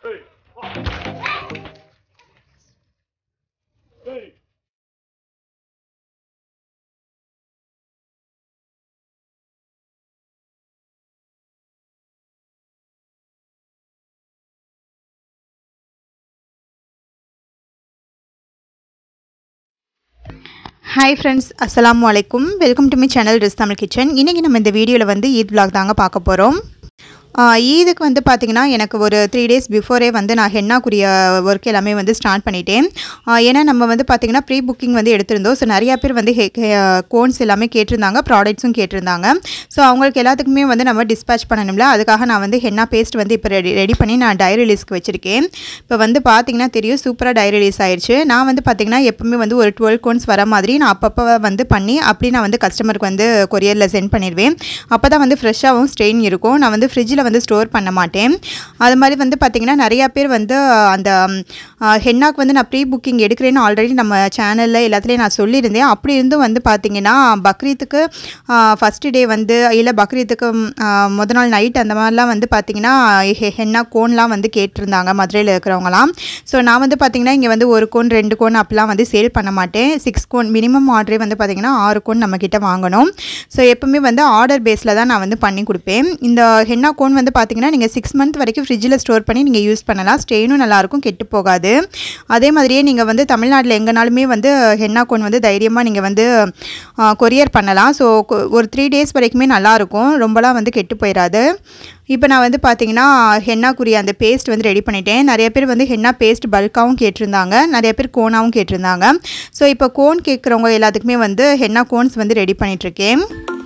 Hi friends அஸ்ஸலாமு அலைக்கும் welcome to me channel Riz Tamil kitchen இன்றைக்கி நம்ம இந்த வீடியோவில் வந்து ஈத் vlog தாங்க பார்க்க போகிறோம் ஈதுக்கு வந்து பார்த்திங்கன்னா எனக்கு ஒரு த்ரீ டேஸ் பிஃபோரே வந்து நான் ஹென்னாக்குரிய ஒர்க் எல்லாமே வந்து ஸ்டார்ட் பண்ணிட்டேன் ஆஹ் ஏன்னா நம்ம வந்து பார்த்திங்கன்னா ப்ரீ புக்கிங் வந்து எடுத்திருந்தோம் ஸோ நிறையா பேர் வந்து கோன்ஸ் எல்லாமே கேட்டிருந்தாங்க ப்ராடக்ட்ஸும் கேட்டிருந்தாங்க ஸோ அவங்களுக்கு எல்லாத்துக்குமே வந்து நம்ம டிஸ்பேச் பண்ணணும்ல அதுக்காக நான் வந்து ஹென்னா பேஸ்ட் வந்து இப்போ ரெடி ரெடி பண்ணி நான் டை ரிலீஸ்க்கு வச்சுருக்கேன் இப்போ வந்து பார்த்திங்கன்னா தெரியும் சூப்பராக டை ரிலீஸ் ஆயிடுச்சு நான் வந்து பார்த்திங்கன்னா எப்பவுமே வந்து ஒரு டுவெல் கோன்ஸ் வர மாதிரி நான் அப்பப்போ வந்து பண்ணி அப்படி நான் வந்து கஸ்டமருக்கு வந்து கொரியரில் சென்ட் பண்ணிடுவேன் அப்போ தான் வந்து ஃப்ரெஷ்ஷாகவும் ஸ்ட்ரெயின் இருக்கும் நான் வந்து ஃப்ரிட்ஜில் வந்து ஸ்டோர் பண்ண மாட்டேன் அது மாதிரி வந்து பார்த்திங்கன்னா நிறையா பேர் வந்து அந்த ஹென்னாக்கு வந்து நான் ப்ரீ புக்கிங் எடுக்கிறேன்னு ஆல்ரெடி நம்ம சேனலில் எல்லாத்துலேயும் நான் சொல்லியிருந்தேன் அப்படி இருந்தும் வந்து பார்த்திங்கன்னா பக்ரீத்துக்கு ஃபஸ்ட்டு டே வந்து இல்லை பக்ரீத்துக்கு ஆஹ், முத நாள் நைட் அந்த மாதிரிலாம் வந்து பார்த்திங்கன்னா ஹெ- ஹென்னா கோன்லாம் வந்து கேட்டிருந்தாங்க மதுரையில் இருக்கிறவங்களாம் ஸோ நான் வந்து பார்த்திங்கன்னா இங்கே வந்து ஒரு கோன் ரெண்டு கோன் அப்படிலாம் வந்து சேல் பண்ண மாட்டேன் சிக்ஸ் கோன் மினிமம் ஆர்டரே வந்து பார்த்திங்கன்னா ஆறு கோன் நம்மக்கிட்ட வாங்கணும் ஸோ எப்பவுமே வந்து ஆர்டர் பேஸில் தான் நான் வந்து பண்ணி கொடுப்பேன் இந்த ஹென்னா கோன் வந்து பார்த்திங்கன்னா நீங்கள் சிக்ஸ் மந்த் வரைக்கும் ஃப்ரிட்ஜில் ஸ்டோர் பண்ணி நீங்கள் யூஸ் பண்ணலாம் ஸ்டெயினும் நல்லாயிருக்கும் கெட்டு போகாது அதே மாதிரியே நீங்கள் வந்து தமிழ்நாட்டில் எங்கேனாலுமே வந்து ஹென்னா கோன் வந்து தைரியமாக நீங்கள் வந்து கொரியர் பண்ணலாம் ஸோ ஒரு த்ரீ டேஸ் வரைக்குமே நல்லாயிருக்கும் ரொம்பலாம் வந்து கெட்டு போயிடாது இப்போ நான் வந்து பார்த்தீங்கன்னா ஹென்னாக்குரிய அந்த பேஸ்ட் வந்து ரெடி பண்ணிட்டேன் நிறைய பேர் வந்து ஹென்னா பேஸ்ட் பல்காவும் கேட்டிருந்தாங்க நிறைய பேர் கோனாவும் கேட்டிருந்தாங்க ஸோ இப்போ கோன் கேட்குறவங்க எல்லாத்துக்குமே வந்து ஹென்னா கோன்ஸ் வந்து ரெடி பண்ணிகிட்ருக்கேன்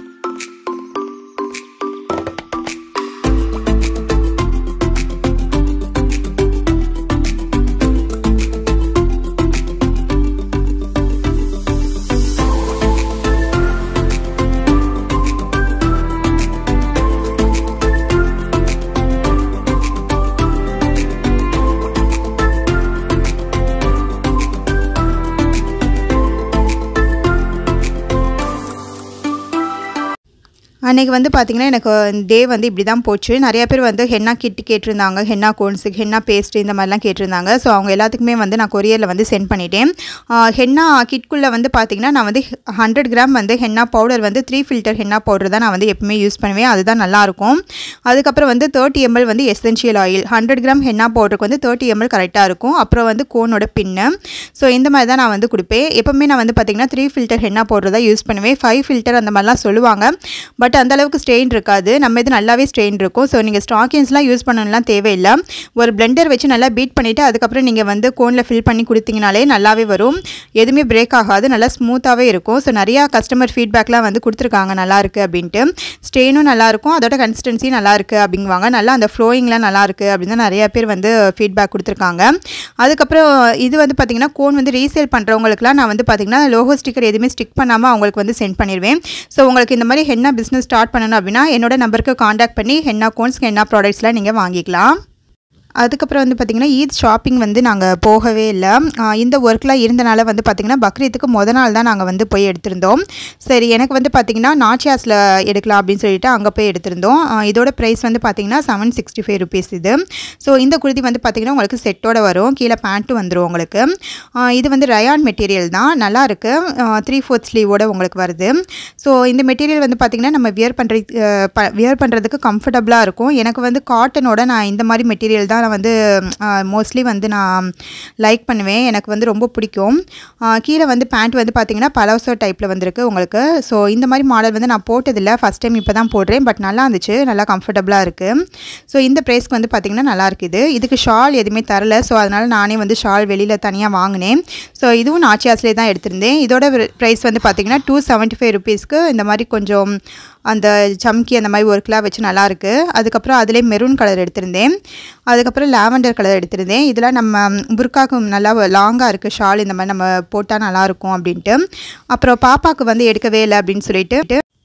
அன்றைக்கி வந்து பார்த்திங்கன்னா எனக்கு டே வந்து இப்படி தான் போச்சு நிறைய பேர் வந்து ஹென்னா கிட் கேட்டிருந்தாங்க ஹென்னா கோன்ஸு ஹென்னா பேஸ்ட் இந்த மாதிரிலாம் கேட்டிருந்தாங்க ஸோ அவங்க எல்லாத்துக்குமே வந்து நான் கொரியரில் வந்து சென்ட் பண்ணிட்டேன் ஆஹ் ஹென்னா கிட்குள்ளே வந்து பார்த்திங்கன்னா நான் வந்து ஹண்ட்ரட் கிராம் வந்து ஹென்னா பவுடர் வந்து த்ரீ ஃபில்டர் ஹென்னா பவுடர் தான் நான் வந்து எப்பவுமே யூஸ் பண்ணுவேன் அதுதான் நல்லாயிருக்கும் அதுக்கப்புறம் வந்து தேர்ட்டி எம்எல் வந்து essential oil hundred gram henna பவுடருக்கு வந்து தேர்ட்டி எம்எல் கரெக்டாக இருக்கும் அப்புறம் வந்து கோனோட பின்னு ஸோ இந்த மாதிரி தான் நான் வந்து கொடுப்பேன் எப்பவுமே நான் வந்து பார்த்திங்கன்னா த்ரீ ஃபில்டர் ஹென்னா பவுடர் தான் யூஸ் பண்ணுவேன் ஃபைவ் ஃபில்டர் அந்த மாதிரிலாம் சொல்லுவாங்க பட் அந்த அளவுக்கு ஸ்ட்ரெயின் இருக்காது நம்ம இது நல்லாவே ஸ்ட்ரெயின் இருக்கும் ஸோ நீங்கள் ஸ்டாக்கின்ஸ்லாம் யூஸ் பண்ணணும்லாம் தேவையில்லை ஒரு பிளெண்டர் வச்சு நல்லா பீட் பண்ணிவிட்டு அதுக்கப்புறம் நீங்கள் வந்து கோனில் ஃபில் பண்ணி கொடுத்தீங்கனாலே நல்லாவே வரும் எதுவுமே பிரேக் ஆகாது நல்லா ஸ்மூத்தாகவே இருக்கும் ஸோ நிறையா கஸ்டமர் ஃபீட்பேக்லாம் வந்து கொடுத்துருக்காங்க நல்லா இருக்குது அப்படின்ட்டு ஸ்ட்ரெயினும் நல்லாயிருக்கும் அதோட கன்சிஸ்டன்சி நல்லா இருக்குது அப்படிங்குவாங்க நல்லா அந்த ஃப்ளோயிங்லாம் நல்லா இருக்குது அப்படின்னு தான் நிறையா பேர் வந்து ஃபீட்பேக் கொடுத்துருக்காங்க அதுக்கப்புறம் இது வந்து பார்த்திங்கன்னா கோன் வந்து ரீசேல் பண்ணுறவங்களுக்குலாம் நான் வந்து பார்த்திங்கன்னா லோகோ ஸ்டிக்கர் எதுவுமே ஸ்டிக் பண்ணாமல் அவங்களுக்கு வந்து சென்ட் பண்ணிடுவேன் ஸோ உங்களுக்கு இந்த மாதிரி ஹென்னா பிஸ்னஸ் ஸ்டார்ட் பண்ணணும் அப்படின்னா என்னோட நம்பருக்கு காண்டாக்ட் பண்ணி ஹென்னா கோன்ஸ் ஹென்னா ப்ராடக்ட்ஸ்லாம் நீங்கள் வாங்கிக்கலாம் அதுக்கப்புறம் வந்து பார்த்திங்கன்னா ஈத் ஷாப்பிங் வந்து நாங்கள் போகவே இல்லை ஆஹ் இந்த ஒர்க்லாம் இருந்தனால வந்து பார்த்திங்கன்னா பக்ரீத்துக்கு முத நாள் தான் நாங்கள் வந்து போய் எடுத்திருந்தோம் சரி எனக்கு வந்து பார்த்திங்கன்னா நாச்சியாஸில் எடுக்கலாம் அப்படின்னு சொல்லிட்டு அங்கே போய் எடுத்திருந்தோம் ஆஹ் இதோட ப்ரைஸ் வந்து பார்த்திங்கன்னா செவன் சிக்ஸ்டி ஃபைவ் ருபீஸ் இது ஸோ இந்த குர்த்தி வந்து பார்த்திங்கன்னா உங்களுக்கு செட்டோட வரும் கீழே பேண்ட்டும் வந்துடும் உங்களுக்கு ஆஹ் இது வந்து ரயான் மெட்டீரியல் தான் நல்லா இருக்கு த்ரீ ஃபோர்த் ஸ்லீவோட உங்களுக்கு வருது ஸோ இந்த மெட்டீரியல் வந்து பார்த்திங்கன்னா நம்ம வியர் பண்ணுற வியர் பண்ணுறதுக்கு கம்ஃபர்டபுளாக இருக்கும் எனக்கு வந்து காட்டனோட நான் இந்த மாதிரி மெட்டீரியல் தான் நான் வந்து மோஸ்ட்லி வந்து நான் லைக் பண்ணுவேன் எனக்கு வந்து ரொம்ப பிடிக்கும் ஆஹ் கீழே வந்து பேண்ட் வந்து பார்த்திங்கன்னா பலோசோ டைப்பில் வந்திருக்கு உங்களுக்கு ஸோ இந்த மாதிரி மாடல் வந்து நான் போட்டதில்லை ஃபஸ்ட் டைம் இப்போ தான் போடுறேன் பட் நல்லா இருந்துச்சு நல்லா கம்ஃபர்டபுளாக இருக்குது ஸோ இந்த ப்ரைஸ்க்கு வந்து பார்த்திங்கன்னா நல்லா இருக்குது இதுக்கு ஷால் எதுவுமே தரல ஸோ அதனால் நானே வந்து ஷால் வெளியில் தனியாக வாங்கினேன் ஸோ இதுவும் நாச்சியாஸ்லேயே தான் எடுத்திருந்தேன் இதோட ப்ரைஸ் வந்து பார்த்திங்கன்னா டூ செவன்ட்டி ஃபைவ் ருபீஸ்க்கு இந்த மாதிரி கொஞ்சம் அந்த சம்கி அந்த மாதிரி ஒர்க்லாம் வச்சு நல்லாயிருக்கு அதுக்கப்புறம் அதிலே மெரூன் கலர் எடுத்திருந்தேன் அதுக்கப்புறம் லாவெண்டர் கலர் எடுத்திருந்தேன் இதெல்லாம் நம்ம புர்காக்கு நல்லா லாங்காக இருக்குது ஷால் இந்த மாதிரி நம்ம போட்டால் நல்லாயிருக்கும் அப்படின்ட்டு அப்புறம் பாப்பாவுக்கு வந்து எடுக்கவே இல்லை அப்படின்னு சொல்லிட்டு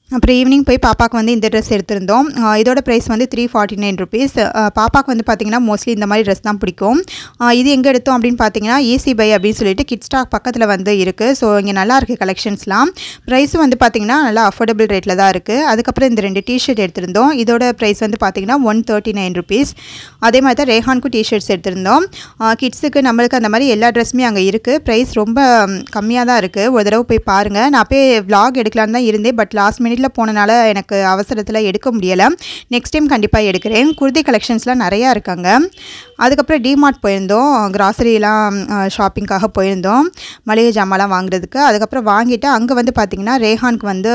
அப்புறம் ஈவினிங் போய் பாப்பாவுக்கு வந்து இந்த ட்ரெஸ் எடுத்திருந்தோம் ஆஹ் இதோட ப்ரைஸ் வந்து த்ரீ ஃபார்ட்டி நைன் ருபீஸ் பாப்பாவுக்கு வந்து பார்த்திங்கன்னா மோஸ்ட்லி இந்த மாதிரி ட்ரெஸ் தான் பிடிக்கும் ஆஹ் இது எங்கே எடுத்தோம் அப்படின்னு பார்த்தீங்கன்னா ஈசி பை அப்படின்னு சொல்லிட்டு கிட் ஸ்டாக் பக்கத்தில் வந்து இருக்குது ஸோ இங்கே நல்லா இருக்குது கலெக்ஷன்ஸ்லாம் ப்ரைஸும் வந்து பார்த்திங்கன்னா நல்லா அஃபோர்டபுள் ரேட்டில் தான் இருக்குது அதுக்கப்புறம் இந்த ரெண்டு டிஷர்ட் எடுத்திருந்தோம் இதோட ப்ரைஸ் வந்து பார்த்திங்கன்னா ஒன் தேர்ட்டி நைன் ருபீஸ் அதே மாதிரி தான் ரேஹான்க்கும் டிஷர்ட்ஸ் எடுத்திருந்தோம் கிட்ஸுக்கு நம்மளுக்கு அந்த மாதிரி எல்லா ட்ரெஸ்ஸுமே அங்கே இருக்குது ப்ரைஸ் ரொம்ப கம்மியாக தான் இருக்குது ஒரு தடவை போய் பாருங்கள் நான் போய் vlog எடுக்கலான்னு தான் இருந்தேன் பட் லாஸ்ட் மினிட்ல போனனால எனக்கு அவசரத்தில் எடுக்க முடியலை நெக்ஸ்ட் டைம் கண்டிப்பாக எடுக்கிறேன் குர்தி கலெக்ஷன்ஸ்லாம் நிறையா இருக்காங்க அதுக்கப்புறம் டிமார்ட் போயிருந்தோம் கிராசரிலாம் ஷாப்பிங்காக போயிருந்தோம் மளிகை ஜாமான்லாம் வாங்குறதுக்கு அதுக்கப்புறம் வாங்கிட்டு அங்கே வந்து பார்த்திங்கன்னா ரேஹானுக்கு வந்து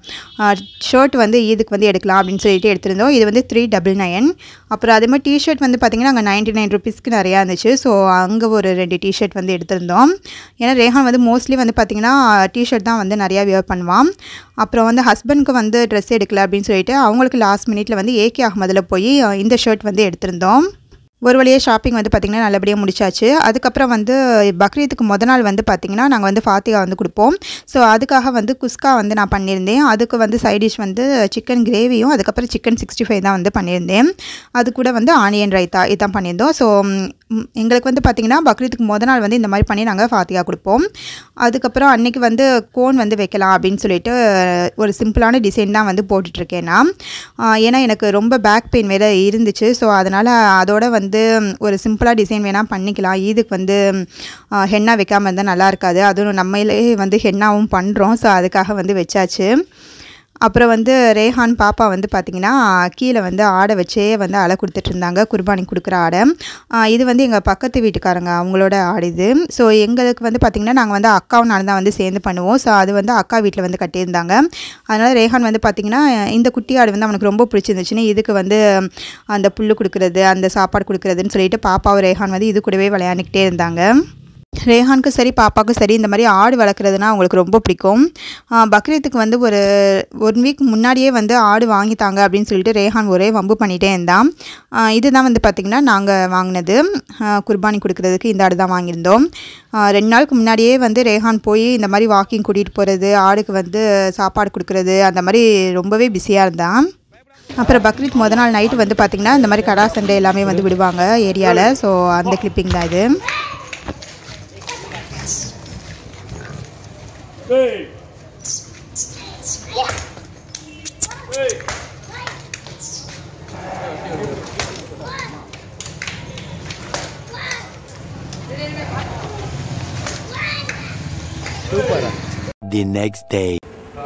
ஷர்ட் வந்து இதுக்கு வந்து எடுக்கலாம் அப்படின்னு சொல்லிட்டு எடுத்திருந்தோம் இது வந்து த்ரீ டபுள் நைன் அப்புறம் அதே மாதிரி டிஷர்ட் வந்து பார்த்திங்கன்னா அங்கே நைன்ட்டி நைன் ருபீஸ்க்கு நிறையா இருந்துச்சு ஸோ அங்கே ஒரு ரெண்டு டிஷர்ட் வந்து எடுத்திருந்தோம் ஏன்னா ரேஹான் வந்து மோஸ்ட்லி வந்து பார்த்திங்கன்னா டிஷர்ட் தான் வந்து நிறையா வியர் பண்ணுவான் அப்புறம் வந்து ஹஸ்பண்ட்க்கு வந்து ட்ரெஸ் எடுக்கல அப்படின்னு சொல்லிட்டு அவங்களுக்கு லாஸ்ட் மினிட்ல வந்து ஏகே அகமதில் போய் அஹ், இந்த ஷர்ட் வந்து எடுத்திருந்தோம் ஒரு வழியாக ஷாப்பிங் வந்து பார்த்திங்கன்னா நல்லபடியாக முடிச்சாச்சு அதுக்கப்புறம் வந்து பக்ரீத்துக்கு முத நாள் வந்து பார்த்திங்கன்னா நாங்கள் வந்து ஃபாத்திகா வந்து கொடுப்போம் ஸோ அதுக்காக வந்து குஸ்கா வந்து நான் பண்ணியிருந்தேன் அதுக்கு வந்து சைட் டிஷ் வந்து சிக்கன் கிரேவியும் அதுக்கப்புறம் சிக்கன் சிக்ஸ்டி ஃபைவ் தான் வந்து பண்ணியிருந்தேன் அது கூட வந்து ஆனியன் ரைத்தா இதுதான் பண்ணியிருந்தோம் ஸோ ம், எங்களுக்கு வந்து பார்த்திங்கன்னா பக்ரீத்துக்கு முத நாள் வந்து இந்த மாதிரி பண்ணி நாங்கள் ஃபாத்திகா கொடுப்போம் அதுக்கப்புறம் அன்னைக்கு வந்து கோன் வந்து வைக்கலாம் அப்படின்னு சொல்லிட்டு ஒரு சிம்பிளான டிசைன் தான் வந்து போட்டுட்ருக்கேன் நான் ஆஹ் ஏன்னா எனக்கு ரொம்ப பேக் பெயின் வேறு இருந்துச்சு ஸோ அதனால் அதோட வந்து ஒரு சிம்பிளாக டிசைன் வேணால் பண்ணிக்கலாம் இதுக்கு வந்து ஆஹ் ஹென்னா வைக்காமல் இருந்தால் நல்லா இருக்காது அதுவும் நம்மளே வந்து ஹென்னாவும் பண்ணுறோம் ஸோ அதுக்காக வந்து வச்சாச்சு அப்புறம் வந்து ரேஹான் பாப்பா வந்து பார்த்திங்கன்னா கீழே வந்து ஆடை வச்சே வந்து அலை கொடுத்துட்டு இருந்தாங்க குர்பானி கொடுக்குற ஆடை ஆஹ் இது வந்து எங்கள் பக்கத்து வீட்டுக்காரங்க அவங்களோட ஆடு இது ஸோ எங்களுக்கு வந்து பார்த்திங்கன்னா நாங்கள் வந்து அக்காவும் நான் தான் வந்து சேர்ந்து பண்ணுவோம் ஸோ அது வந்து அக்கா வீட்டில் வந்து கட்டியிருந்தாங்க அதனால் ரேஹான் வந்து பார்த்திங்கன்னா இந்த குட்டி ஆடு வந்து அவனுக்கு ரொம்ப பிடிச்சிருந்துச்சுன்னு இதுக்கு வந்து அந்த புல் கொடுக்குறது அந்த சாப்பாடு கொடுக்குறதுன்னு சொல்லிட்டு பாப்பாவும் ரேஹான் வந்து இது கூடவே விளையாண்டுக்கிட்டே இருந்தாங்க ரேஹானுக்கும் சரி பாப்பாவுக்கும் சரி இந்த மாதிரி ஆடு வளர்க்குறதுனா அவங்களுக்கு ரொம்ப பிடிக்கும் ஆஹ் பக்ரீத்துக்கு வந்து ஒரு ஒன் வீக் முன்னாடியே வந்து ஆடு வாங்கித்தாங்க அப்படின்னு சொல்லிட்டு ரேஹான் ஒரே வம்பு பண்ணிகிட்டே இருந்தான் ஆஹ் இதுதான் வந்து பார்த்திங்கன்னா நாங்கள் வாங்கினது ஆஹ் குர்பானி கொடுக்குறதுக்கு இந்த ஆடு தான் வாங்கியிருந்தோம் ஆஹ் ரெண்டு நாளுக்கு முன்னாடியே வந்து ரேஹான் போய் இந்த மாதிரி வாக்கிங் கூட்டிகிட்டு போகிறது ஆடுக்கு வந்து சாப்பாடு கொடுக்குறது அந்த மாதிரி ரொம்பவே பிஸியாக இருந்தான் அப்புறம் பக்ரீத் முத நாள் நைட்டு வந்து பார்த்திங்கன்னா இந்த மாதிரி கடா சண்டை எல்லாமே வந்து விடுவாங்க ஏரியாவில் ஸோ அந்த கிளிப்பிங் தான் இது Hey! Hey! The next day.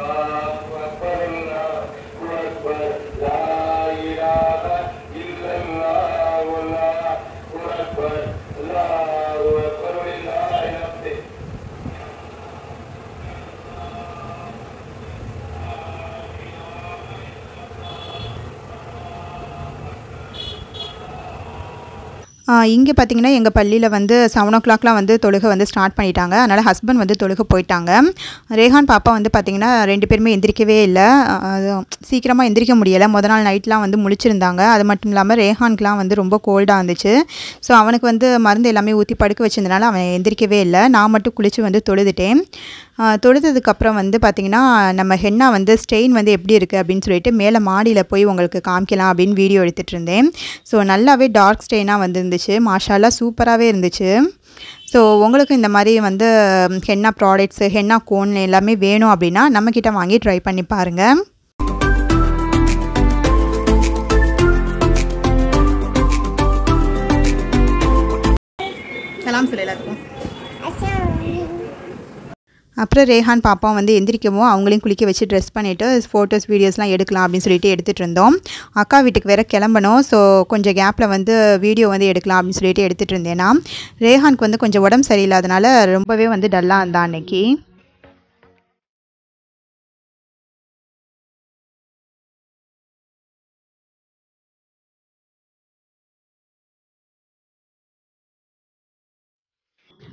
இங்கே பார்த்தீங்கன்னா எங்கள் பள்ளியில் வந்து செவன் ஓ கிளாக்லாம் வந்து தொழுகை வந்து ஸ்டார்ட் பண்ணிட்டாங்க அதனால் ஹஸ்பண்ட் வந்து தொழுகை போயிட்டாங்க ரேஹான் பாப்பா வந்து பார்த்திங்கன்னா ரெண்டு பேருமே எந்திரிக்கவே இல்லை சீக்கிரமாக எந்திரிக்க முடியலை முத நாள் நைட்லாம் வந்து முழிச்சிருந்தாங்க அது மட்டும் இல்லாமல் ரேஹான்க்குலாம் வந்து ரொம்ப கோல்டாக இருந்துச்சு ஸோ அவனுக்கு வந்து மருந்து எல்லாமே ஊற்றி படுக்க வச்சிருந்தனால அவன் எந்திரிக்கவே இல்லை நான் மட்டும் குளித்து வந்து தொழுதுட்டேன் ஆஹ் தொழுததுக்கப்புறம் வந்து பார்த்திங்கன்னா நம்ம ஹென்னா வந்து ஸ்டெயின் வந்து எப்படி இருக்குது அப்படின்னு சொல்லிட்டு மேலே மாடியில் போய் உங்களுக்கு காமிக்கலாம் அப்படின்னு வீடியோ எடுத்துகிட்டு இருந்தேன் ஸோ நல்லாவே டார்க் ஸ்டெயினாக வந்துருந்துச்சு மாஷாலா சூப்பராகவே இருந்துச்சு ஸோ உங்களுக்கு இந்த மாதிரி வந்து ஹென்னா ப்ராடக்ட்ஸு ஹென்னா கோன் எல்லாமே வேணும் அப்படின்னா நம்மக்கிட்ட வாங்கி ட்ரை பண்ணி பாருங்கள் சலாம் சொல்லு எல்லாத்துக்கும் அப்புறம் ரேஹான் பாப்பா வந்து எந்திரிக்கவும் அவங்களையும் குளிக்க வச்சு ட்ரெஸ் பண்ணிவிட்டு ஃபோட்டோஸ் வீடியோஸ்லாம் எடுக்கலாம் அப்படின்னு சொல்லிட்டு எடுத்துகிட்டு இருந்தோம் அக்கா வீட்டுக்கு வேற கிளம்பணும் ஸோ கொஞ்சம் கேப்பில் வந்து வீடியோ வந்து எடுக்கலாம் அப்படின்னு சொல்லிட்டு எடுத்துகிட்டு இருந்தேன்னா ரேஹானுக்கு வந்து கொஞ்சம் உடம்பு சரியில்லாதனால ரொம்பவே வந்து டல்லாக இருந்தான் அன்னைக்கு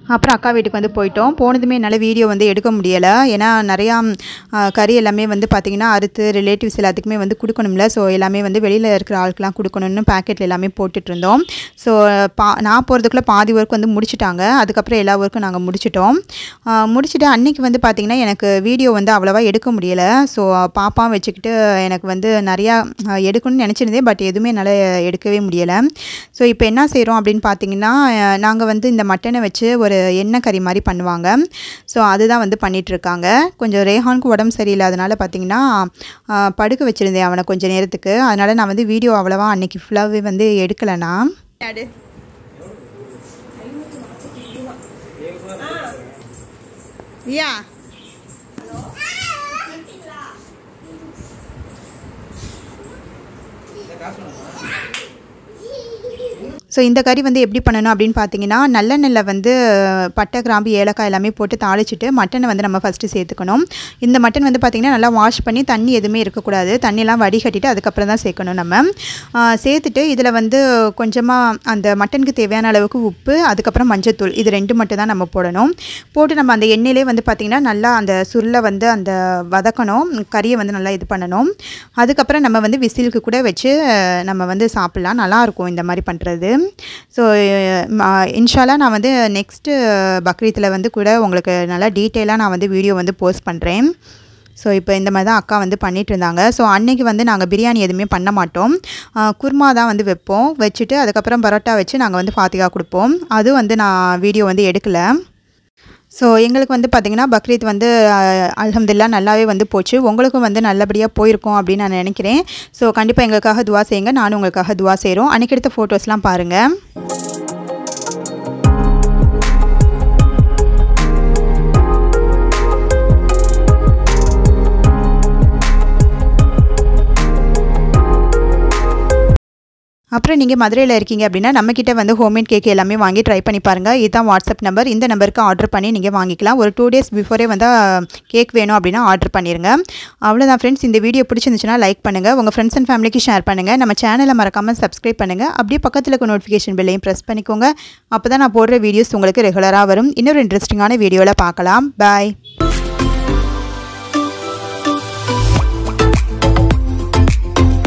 அப்புறம் அக்கா வீட்டுக்கு வந்து போயிட்டோம் போனதுமே என்னால் வீடியோ வந்து எடுக்க முடியலை ஏன்னா நிறையா ஆ, கறி எல்லாமே வந்து பார்த்திங்கன்னா அறுத்து ரிலேட்டிவ்ஸ் எல்லாத்துக்குமே வந்து கொடுக்கணும்ல ஸோ எல்லாமே வந்து வெளியில் இருக்கிற ஆளுக்கெலாம் கொடுக்கணும்னு பேக்கெட்டில் எல்லாமே போட்டுட்டு இருந்தோம் ஸோ பா நான் போகிறதுக்குள்ளே பாதி ஒர்க் வந்து முடிச்சிட்டாங்க அதுக்கப்புறம் எல்லா ஒர்க்கும் நாங்கள் முடிச்சிட்டோம் ஆ, முடிச்சிட்டு அன்னைக்கு வந்து பார்த்திங்கன்னா எனக்கு வீடியோ வந்து அவ்வளோவா எடுக்க முடியலை ஸோ பாப்பா வச்சுக்கிட்டு எனக்கு வந்து நிறையா ஆ, எடுக்கணும்னு நினச்சிருந்தேன் பட் எதுவுமே என்னால் எடுக்கவே முடியலை ஸோ இப்போ என்ன செய்கிறோம் அப்படின்னு பார்த்தீங்கன்னா நாங்கள் வந்து இந்த மட்டனை வச்சு ஒரு எண்ணெய் கறி மாதிரி பண்ணுவாங்க ஸோ அதுதான் வந்து பண்ணிட்டு இருக்காங்க கொஞ்சம் ரேஹானுக்கு உடம்பு சரியில்லாதனால பார்த்தீங்கன்னா ஆ, படுக்க வச்சுருந்தேன் அவனை கொஞ்சம் நேரத்துக்கு அதனால் நான் வந்து வீடியோ அவ்வளோவா அன்னைக்கு ஃபுல்லாகவே வந்து எடுக்கலைண்ணா யா ஸோ இந்த கறி வந்து எப்படி பண்ணணும் அப்படின்னு பார்த்தீங்கன்னா நல்லெண்ணெயில் வந்து பட்டை கிராம்பு ஏலக்காய் எல்லாமே போட்டு தாளிச்சிட்டு மட்டனை வந்து நம்ம ஃபஸ்ட்டு சேர்த்துக்கணும் இந்த மட்டன் வந்து பார்த்திங்கன்னா நல்லா வாஷ் பண்ணி தண்ணி எதுவுமே இருக்கக்கூடாது தண்ணியெல்லாம் வடிகட்டிட்டு அதுக்கப்புறம் தான் சேர்க்கணும் நம்ம ஆ, சேர்த்துட்டு இதில் வந்து கொஞ்சமாக அந்த மட்டனுக்கு தேவையான அளவுக்கு உப்பு அதுக்கப்புறம் மஞ்சத்தூள் இது ரெண்டு மட்டும் தான் நம்ம போடணும் போட்டு நம்ம அந்த எண்ணெயிலே வந்து பார்த்திங்கன்னா நல்லா அந்த சுருளை வந்து அந்த வதக்கணும் கறியை வந்து நல்லா இது பண்ணணும் அதுக்கப்புறம் நம்ம வந்து விசிலுக்கு கூட வச்சு அஹ், நம்ம வந்து சாப்பிட்லாம் நல்லாயிருக்கும் இந்த மாதிரி பண்ணுறது ஸோ இன்ஷாலா நான் வந்து நெக்ஸ்ட்டு பக்ரீத்தில் வந்து கூட உங்களுக்கு நல்லா டீட்டெயிலாக நான் வந்து வீடியோ வந்து போஸ்ட் பண்ணுறேன் ஸோ இப்போ இந்த மாதிரி தான் அக்கா வந்து பண்ணிட்டு இருந்தாங்க ஸோ அன்னைக்கு வந்து நாங்கள் பிரியாணி எதுவுமே பண்ண மாட்டோம் ஆஹ் குருமா தான் வந்து வைப்போம் வச்சுட்டு அதுக்கப்புறம் பரோட்டா வச்சு நாங்கள் வந்து ஃபாத்திகா கொடுப்போம் அது வந்து நான் வீடியோ வந்து எடுக்கலை ஸோ எங்களுக்கு வந்து பார்த்திங்கன்னா பக்ரீத் வந்து அஹ், அல்ஹம்துலில்லாஹ் நல்லாவே வந்து போச்சு உங்களுக்கும் வந்து நல்லபடியாக போயிருக்கும் அப்படின்னு நான் நினைக்கிறேன் ஸோ கண்டிப்பாக எங்களுக்காக துவா செய்யுங்க நானும் உங்களுக்காக துவா செய்கிறோம் அன்றைக்கி எடுத்த ஃபோட்டோஸ்லாம் பாருங்கள் அப்புறம் நீங்கள் மதுரையில் இருக்கீங்க அப்படின்னா நம்மக்கிட்ட வந்து ஹோம்மேட் கேக் எல்லாமே வாங்கி ட்ரை பண்ணி பாருங்கள் இதுதான் வாட்ஸ்அப் நம்பர் இந்த நம்பருக்கு ஆர்டர் பண்ணி நீங்கள் வாங்கிக்கலாம் ஒரு டூ டேஸ் பிஃபோரே வந்து கேக் வேணும் அப்படின்னா ஆர்டர் பண்ணிடுங்க அவ்வளோதான் ஃப்ரெண்ட்ஸ் இந்த வீடியோ பிடிச்சிருந்துச்சுன்னா லைக் பண்ணுங்கள் உங்கள் ஃப்ரெண்ட்ஸ் அண்ட் ஃபேமிலிக்கு ஷேர் பண்ணுங்கள் நம்ம சேனலை மறக்காமல் சப்ஸ்கிரைப் பண்ணுங்கள் அப்படியே பக்கத்தில் இருக்க நோட்டிஃபிகேஷன் பெல்லையும் ப்ரெஸ் பண்ணிக்கோங்க அப்போ தான் நான் போடுற வீடியோஸ் உங்களுக்கு ரெகுலராக வரும் இன்னொரு இன்ட்ரெஸ்டிங்கான வீடியோவில் பார்க்கலாம் பாய்